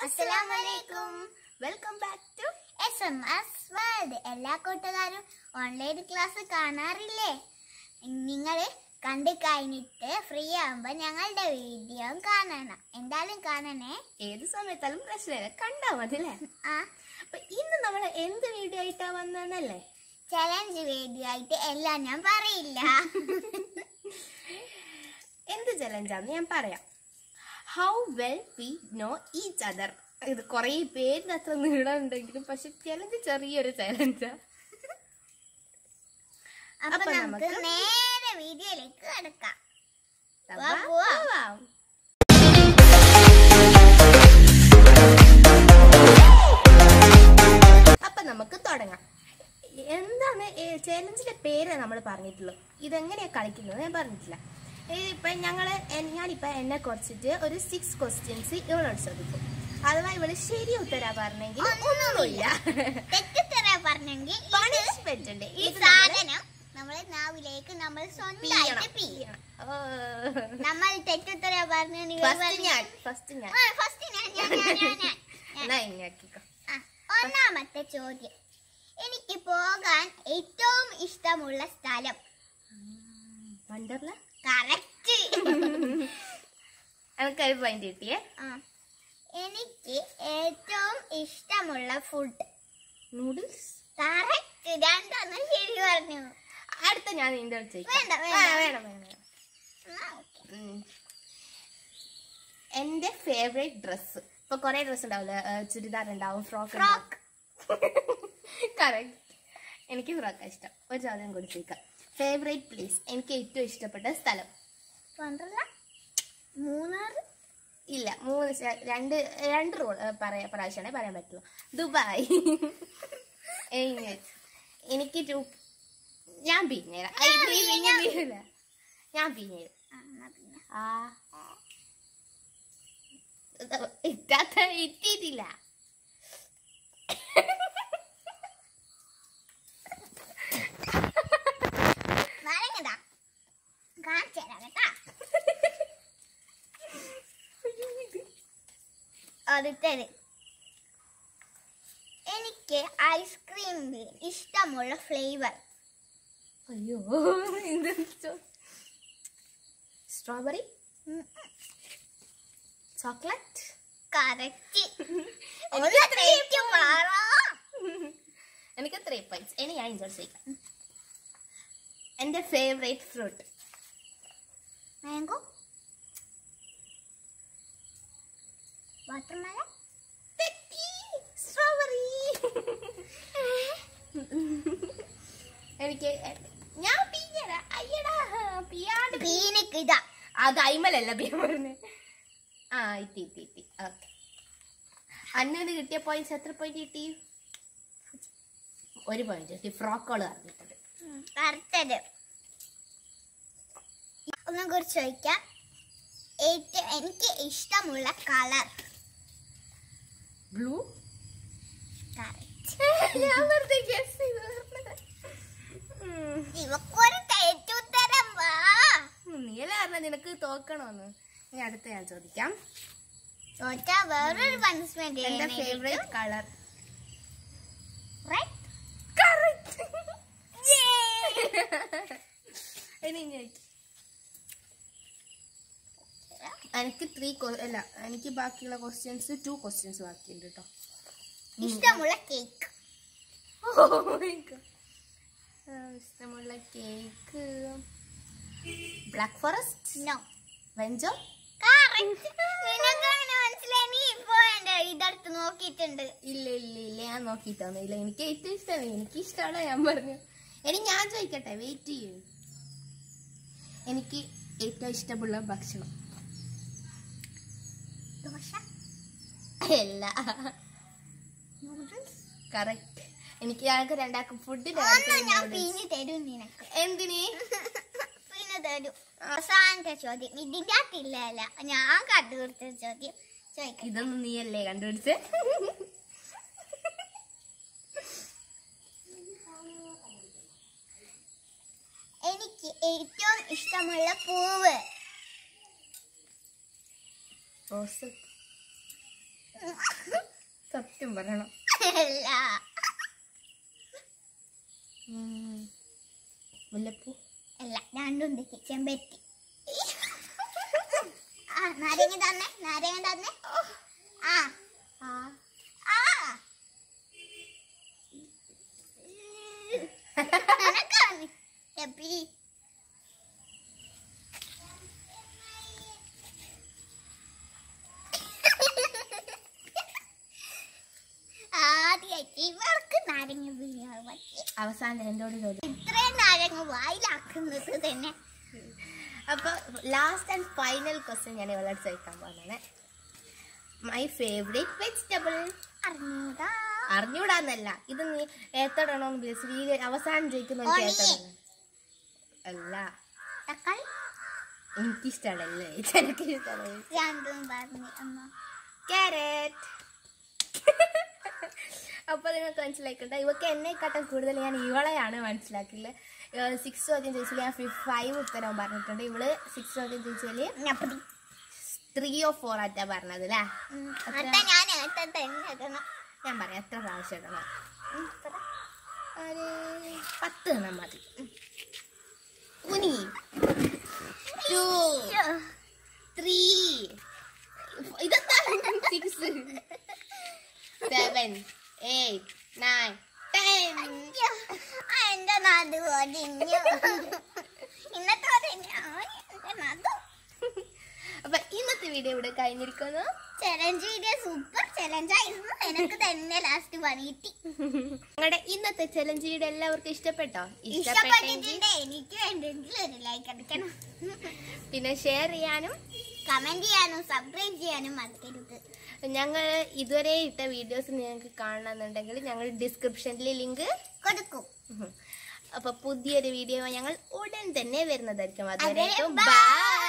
അസ്സലാമലൈക്കും welcome back to S M S world എല്ലാ കൂട്ടുകാരും ഓൺലൈൻ ക്ലാസ് കാണാറില്ലേ നിങ്ങൾ കണ്ടു കഴിഞ്ഞിട്ട് ഫ്രീ ആകുമ്പോ ഞങ്ങളുടെ വീഡിയോ കാണണം എന്തായാലും കാണണേ ഏത് സമയത്താലും പ്രശ്നമില്ല കണ്ടാ മതി അല്ലേ ആ അപ്പൊ ഇന്ന് നമ്മൾ എന്ത് വീഡിയോ ആയിട്ടാ വന്നല്ലേ ചലഞ്ച് വീഡിയോ ആയിട്ട് എല്ലാം ഞാൻ പറയില്ല എന്ത് ചലഞ്ചാന്ന് ഞാൻ പറയാം how well we know each other ഇത് കുറേ പേരിന് അത്ര നീളമുണ്ടെങ്കിലും പക്ഷെ ചലഞ്ച് ചെറിയൊരു ചലഞ്ചാ അപ്പൊ അപ്പൊ നമുക്ക് നമുക്ക് നേരെ വീഡിയോയിലേക്ക് കിടക്കാം വാ, വാ, പോവാം. പോവാം. അപ്പൊ നമുക്ക് തുടങ്ങാം എന്താണ് ചലഞ്ചിന്റെ പേര് നമ്മൾ പറഞ്ഞിട്ടുള്ളൂ ഇതെങ്ങനെയാ കളിക്കുന്നത് ഞാൻ പറഞ്ഞിട്ടില്ല ഇപ്പൊ ഞങ്ങള് എൻ- ഞാനിപ്പോ എന്നെ കുറച്ചിട്ട് ഒരു സിക്സ് ക്വസ്റ്റ്യൻസ് ഇവളോട് ചോദിക്കും അഥവാ ഇവള് ശരി ഉത്തരാ പറഞ്ഞെങ്കിൽ ഒന്നുമില്ല തെറ്റിത്തറ പറഞ്ഞെങ്കിൽ ഇത് പണിഷ്മെന്റ് ഉണ്ട് ഈ ഇത് നമ്മള് സാധനം നമ്മളെ നാവിലേക്ക് നമ്മൾ പിയ്യണം. സ്വന്തമായിട്ട് പിയ്യണം നമ്മൾ തെറ്റുത്തര പറഞ്ഞു ഫസ്റ്റ് ഞാൻ ഫസ്റ്റ് ഞാൻ ഫസ്റ്റ് ഞാൻ ഞാൻ ഞാൻ ഞാൻ ഞാൻ എന്നാ ഇങ്ങാക്കിക്കോ ആ, ഒന്നാമത്തെ ചോദ്യം എനിക്ക് പോകാൻ ഏറ്റവും ഇഷ്ടമുള്ള സ്ഥലം വണ്ടർല കറക്റ്റ് എനിക്കൊരു പോയിന്റ് കിട്ടിയേ എനിക്ക് ഏറ്റവും ഇഷ്ടമുള്ള ഫുഡ് നൂഡിൽസ് കറക്റ്റ് രണ്ടെണ്ണം ശരി പറഞ്ഞു അടുത്ത ഞാൻ നിന്റെ അടുത്ത് ചോദിക്കാം. വേണ്ട, വേണ്ട. ആ, വേണം വേണം വേണം. ആ, okay. ഉം. എന്റെ ഫേവറേറ്റ് ഡ്രസ് ഇപ്പൊ കൊറേ ഡ്രസ് ഉണ്ടാവില്ല ചുരിദാർ ഉണ്ടാവും ഫ്രോക്ക് Frock. കറക്റ്റ് എനിക്ക് ഫ്രോക്കാ ഇഷ്ടം ഒരു ചോദ്യം കൂടി ചോദിക്കാം ഫേവറേറ്റ് പ്ലേസ് എനിക്ക് ഏറ്റവും ഇഷ്ടപ്പെട്ട സ്ഥലം വണ്ടർല മൂന്നാറ് ഇല്ല മൂന്ന് ശ- രണ്ട് രണ്ട് റൂൾ പറയാ പ്രാവശ്യമാണേ പറയാൻ പറ്റുള്ളൂ ദുബായ് എനിക്ക് എനിക്ക് ടു- ഞാൻ പിന്നേരാ ഐ, നീ പിന്നെ വീഴില്ല. ഞാൻ പിന്നേരും ആ, എന്നാ പിന്നെ. ആ ഇറ്റാത്ത ഇട്ടിട്ടില്ല നാരങ്ങതാ കാണിച്ചു തരാം കേട്ടാ അടുത്തത് എനിക്ക് ഐസ്ക്രീമിൽ ഇഷ്ടമുള്ള ഫ്ലേവർ അയ്യോ സ്ട്രോബെറി ചോക്ലേറ്റ് കറക്റ്റ് എനിക്ക് ത്രീ പോയിന്റ്സ് ഇനി ഞാൻ ഇൻജോയ് ചെയ്യാം എന്റെ favourite fruit mango watermelon strawberry എനിക്ക് ഞാൻ പിന്നരാ അയ്യടാ പിയാണ്ട് പീനക്ക് ഇതാ അത് അയിമലല്ല പിയാൻ പറഞ്ഞേ ആ ഇത്തി ഇത്തി ഇത്തി ഓക്കെ അന്നത് കിട്ടിയ പോയിന്റ്സ് എത്ര പോയിന്റ് കിട്ടി ഒരു പോയിന്റ് കിട്ടി ഫ്രോക്കുകൾ പറഞ്ഞിട്ടുണ്ട് അടുത്തത് ഒന്നും കുറിച്ച് ചോദിക്കാം ഏറ്റവും എനിക്ക് ഇഷ്ടമുള്ള കളർ ബ്ലൂ കറക്റ്റ് ഞാൻ വെറുതെ ഗസ് ചെയ്ത് പറഞ്ഞതാ. ഉം. ഇവക്കൊരു തെറ്റുത്തരം വാ നീയല്ലേ പറഞ്ഞ നിനക്ക് തോക്കണോന്ന് ഇനി അടുത്ത ഞാൻ ചോദിക്കാം ചോദിച്ചാ വേറൊരു പണിഷ്മെന്റ് എന്റെ ഫേവറേറ്റ് കളർ ഇനി ഞാൻ എനിക്ക് ത്രീ അല്ല എനിക്ക് ബാക്കിയുള്ള ക്വസ്റ്റ്യൻസ് ടു ക്വസ്റ്റ്യൻസ് ബാക്കിയുണ്ട് കേട്ടോ ഇഷ്ടമുള്ള കേക്ക് ഇഷ്ടമുള്ള കേക്ക് ബ്ലാക്ക് ഫോറസ്റ്റ് നോ വെഞ്ചോ കറക്റ്റ് നിനക്ക് അങ്ങനെ മനസ്സിലായി നീ ഇപ്പൊ എന്റെ ഇതെടുത്ത് നോക്കിയിട്ടുണ്ട് ഇല്ല ഇല്ല ഇല്ല ഞാൻ നോക്കിയിട്ടൊന്നുമില്ല എനിക്ക് ഏറ്റവും ഇഷ്ടമാണ് എനിക്ക് ഇഷ്ടമാണ് ഞാൻ പറഞ്ഞു ഇനി ഞാൻ ചോദിക്കട്ടെ വെയിറ്റ് ചെയ്യൂ എനിക്ക് ഏറ്റവും ഇഷ്ടമുള്ള ഭക്ഷണം ദോശ അല്ല നൂഡിൽസ് കറക്റ്റ് എനിക്ക് ഞങ്ങൾക്ക് രണ്ടാക്കും ഫുഡിന്റെ ഒന്നും ഞാൻ പിന്നെ തരും നിനക്ക് എന്തിന് പിന്നെ തരും അവസാനത്തെ ചോദ്യം ഇതിന്റെ അകത്തില്ല ഞാൻ കണ്ടുപിടിച്ച ചോദ്യം ചോദിക്കാം ഇതൊന്നും നീയല്ലേ കണ്ടുപിടിച്ച് എനിക്ക് ഏറ്റവും ഇഷ്ടമുള്ള പൂവ് റോസ് സത്യം പറയണം അല്ല ഉം. മുല്ലപ്പൂ അല്ല രണ്ടുണ്ട് ചെമ്പരത്തി ആ നാരങ്ങ തന്നെ നാരങ്ങ തന്നെ ആ ആ ആ എനക്കാണ് എപ്പി ആദ്യമായിട്ട് ഇവർക്ക് നാരങ്ങ പിഴിയാൻ പറ്റി അവസാനം എന്നോട് ചോദ്യം ഇത്രയും നാരങ്ങ വായിലാക്കുന്നത് തന്നെ അപ്പൊ ലാസ്റ്റ് ആൻഡ് ഫൈനൽ ക്വസ്റ്റ്യൻ ഞാൻ ഇവളോട് ചോദിക്കാൻ പോകുന്നത് മൈ ഫേവറേറ്റ് വെജിറ്റബിൾ അറിഞ്ഞൂടാ അറിഞ്ഞൂടാന്നല്ല ഇത് നീ ഏത്തടണോന്ന് ബേസിക്കലി അവസാനം ചോദിക്കുന്ന ഓണി. ഏത്തടണം അല്ല തക്കാളി എനിക്കിഷ്ടമല്ലേ എനിക്ക് ഇഷ്ടമല്ലേ രണ്ടും പറഞ്ഞു അമ്മ ക്യാരറ്റ് അപ്പൊ നിങ്ങൾക്ക് മനസ്സിലാക്കണ്ട ഇവക്ക് എന്നെക്കാട്ടും കൂടുതൽ ഞാൻ ഇവളെയാണ് മനസ്സിലാക്കിയത് സിക്സ് ചോദ്യം ചോദിച്ചാൽ ഞാൻ ഫൈവ് ഉത്തരം പറഞ്ഞിട്ടുണ്ട് ഇവള് സിക്സ് ചോദ്യം ചോദിച്ചാല് ഞപ്പടി ത്രീ ഓ ഫോർ ആറ്റാ പറഞ്ഞത് അല്ലേ അത്ത ഞാൻ ഏട്ട തന്നെ ഇടണം ഞാൻ പറയാം എത്ര പ്രാവശ്യം ഇടണം ഉം, പറ. ഒരു പത്ത് എണ്ണം മതി ഉനി ടു ത്രീ ഇതെന്താ six seven eight nine ten അയ്യോ, ആ, എന്റെ നടു ഒടിഞ്ഞു ഇന്നത്തോടെ ഞാൻ എന്റെ നടു അപ്പൊ ഇന്നത്തെ വീഡിയോ ഇവിടെ കഴിഞ്ഞിരിക്കുന്നു ചലഞ്ച് വീഡിയോ സൂപ്പർ ചലഞ്ച് ആയിരുന്നു എനിക്ക് തന്നെ ലാസ്റ്റ് പണി കിട്ടി നിങ്ങളുടെ ഇന്നത്തെ ചലഞ്ച് വീഡിയോ എല്ലാവർക്കും ഇഷ്ടപ്പെട്ടോ ഇഷ്ടപ്പെട്ടെങ്കിൽ ഇഷ്ടപ്പെട്ടിട്ടുണ്ട് എനിക്ക് വേണ്ടെങ്കിൽ ഒരു ലൈക്ക് അടിക്കണം പിന്നെ ഷെയർ ചെയ്യാനും കമന്റ് ചെയ്യാനും സബ്സ്ക്രൈബ് ചെയ്യാനും മറക്കരുത് ഞങ്ങൾ ഇതുവരെ ഇട്ട വീഡിയോസ് നിങ്ങൾക്ക് കാണണമെന്നുണ്ടെങ്കിൽ ഞങ്ങൾ ഡിസ്ക്രിപ്ഷനിൽ ലിങ്ക് കൊടുക്കും അപ്പൊ പുതിയൊരു വീഡിയോ ഞങ്ങൾ ഉടൻ തന്നെ വരുന്നതായിരിക്കും അതുവരെ അതുവരേക്കും bye. ബൈ